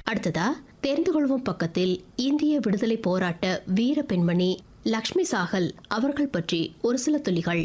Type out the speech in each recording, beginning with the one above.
அடுத்ததா தெரிந்து கொள்வோம் பக்கத்தில் இந்திய விடுதலை போராட்ட வீர பெண்மணி லக்ஷ்மி சாகல் அவர்கள் பற்றி ஒரு சில துளிகள்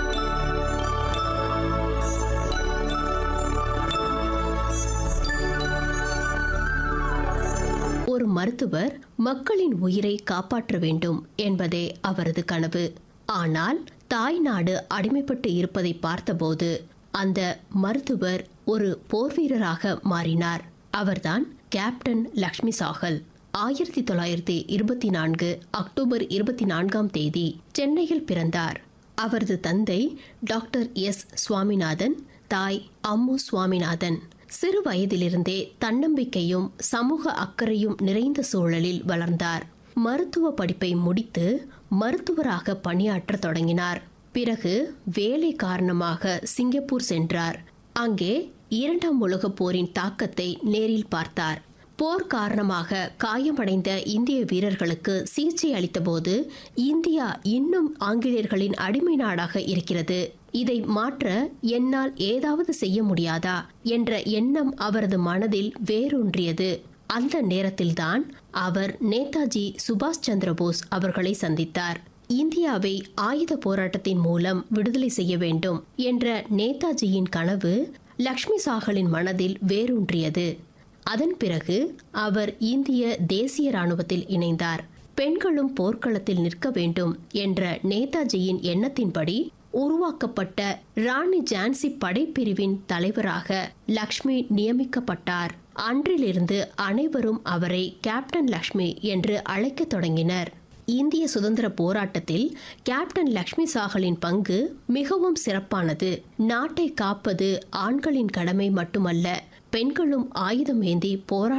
ஒரு மருத்துவர் மக்களின் உயிரை காப்பாற்ற வேண்டும் என்பதே அவரது கனவு ஆனால் தாய் நாடு அடிமைப்பட்டு இருப்பதை பார்த்தபோது அந்த மருத்துவர் ஒரு போர்வீரராக மாறினார் அவர்தான் கேப்டன் லக்ஷ்மி சாகல் ஆயிரத்தி தொள்ளாயிரத்தி இருபத்தி நான்கு அக்டோபர் இருபத்தி நான்காம் தேதி சென்னையில் பிறந்தார் அவரது தந்தை டாக்டர் எஸ் சுவாமிநாதன் தாய் அம்மு சுவாமிநாதன் சிறு வயதிலிருந்தே தன்னம்பிக்கையும் சமூக அக்கறையும் நிறைந்த சூழலில் வளர்ந்தார் மருத்துவ படிப்பை முடித்து மருத்துவராக பணியாற்ற தொடங்கினார் பிறகு வேலை காரணமாக சிங்கப்பூர் சென்றார் அங்கே இரண்டாம் உலகப் போரின் தாக்கத்தை நேரில் பார்த்தார் போர் காரணமாக காயமடைந்த இந்திய வீரர்களுக்கு சிகிச்சை அளித்தபோது இந்தியா இன்னும் ஆங்கிலேயர்களின் அடிமை நாடாக இருக்கிறது இதை மாற்ற என்னால் ஏதாவது செய்ய முடியாதா என்ற எண்ணம் அவரது மனதில் வேரூன்றியது அந்த நேரத்தில்தான் அவர் நேதாஜி சுபாஷ் சந்திரபோஸ் அவர்களை சந்தித்தார் இந்தியாவை ஆயுத போராட்டத்தின் மூலம் விடுதலை செய்ய வேண்டும் என்ற நேதாஜியின் கனவு லக்ஷ்மி சாகலின் மனதில் வேரூன்றியது அதன் பிறகு அவர் இந்திய தேசிய ராணுவத்தில் இணைந்தார் பெண்களும் போர்க்களத்தில் நிற்க வேண்டும் என்ற நேதாஜியின் எண்ணத்தின்படி உருவாக்கப்பட்ட ராணி ஜான்சி படைப்பிரிவின் தலைவராக லக்ஷ்மி நியமிக்கப்பட்டார் அன்றிலிருந்து அனைவரும் அவரை கேப்டன் லக்ஷ்மி என்று அழைக்கத் தொடங்கினர் இந்திய சுதந்திர போராட்டத்தில் கேப்டன் லக்ஷ்மி சாகலின் பங்கு மிகவும் சிறப்பானது நாட்டை காப்பது ஆண்களின் கடமை மட்டுமல்ல பெண்களும் ஆயுதம் ஏந்தி போரா